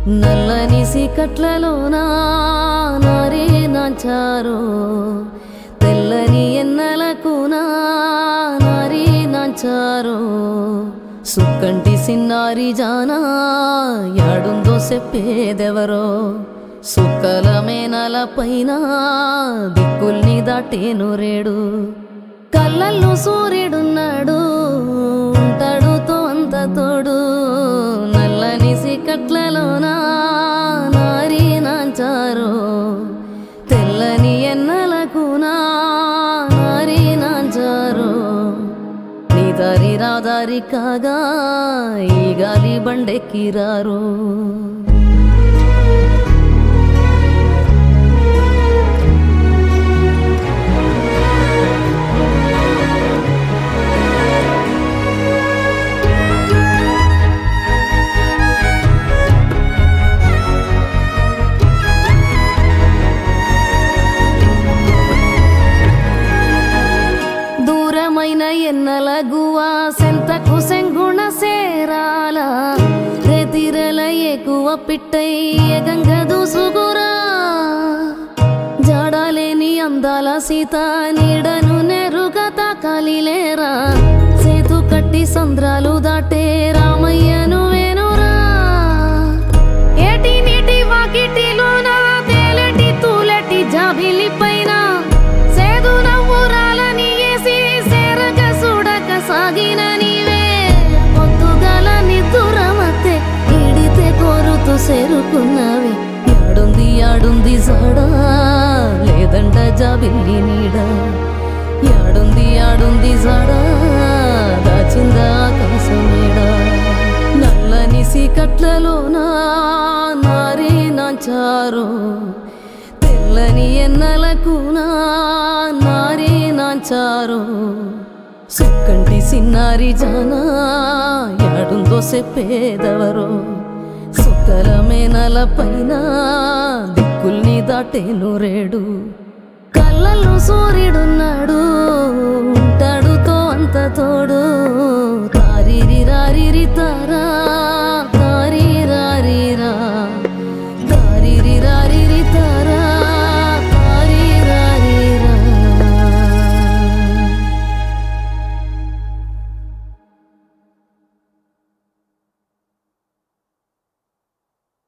నల్లని సీకట్లలోనా నారే నాంచారో తెల్లని ఎన్నెలకునా నారీ నాంచారో సుక్కంటి సిన్నారి జానా యాడుందో చెప్పేదెవరో సుక్కల మేనల పైన దిక్కుల్ని దాటేను రేడు కళ్ళల్లో సూర్యుడున్నాడు ఉంటాడు తో అంత తోడు నల్లని సికట్లలోనా నారీ నాంచారో తెల్లని ఎన్నెలకునా నారీ నాంచారో నీ దారి రాదారి కాగా ఈ గాలి బండెక్కిరారు దూరమైన ఎన్నల గువా సెంతకు సెంగుణ సేరాల రెతిరల ఎక్కువ పిట్టై ఎగంగ దూసుగురా జాడలేని అందాల సీత నీడను నెరుగా తాకాలిలేరా సేతు కట్టి సంద్రాలు దాటే రామయ్యను వేనురా ఏటి నీటి వాకిటిలోన తేలటి తూలటి జాబిలి పైన సేదు నవ్వురాలని ఏసి సేరగ చూడక సాగిన నీవే పొద్దుగల నిద్దురమతే ఈడితే కోరుతూ సేరుకున్నావే యాడుంది యాడుంది సాడా లేదంట జాబిల్లి నీడ యాడుంది యాడుంది సాడా దాచిందా ఆకాశమేడ నల్లని సీకట్లలోనా నారీ నాంచారు తెల్లని ఎన్నెలకునా నారీ నాంచారు సుక్కంటి సిన్నారి జానా యాడుందో చెప్పేదెవరో సుక్కల మేనల పైన దిక్కుల్ని దాటేను రేడు కళ్ళల్లో సూర్యుడున్నాడు ఉంటాడు తో అంత తోడు తారిరి రారిరి తారా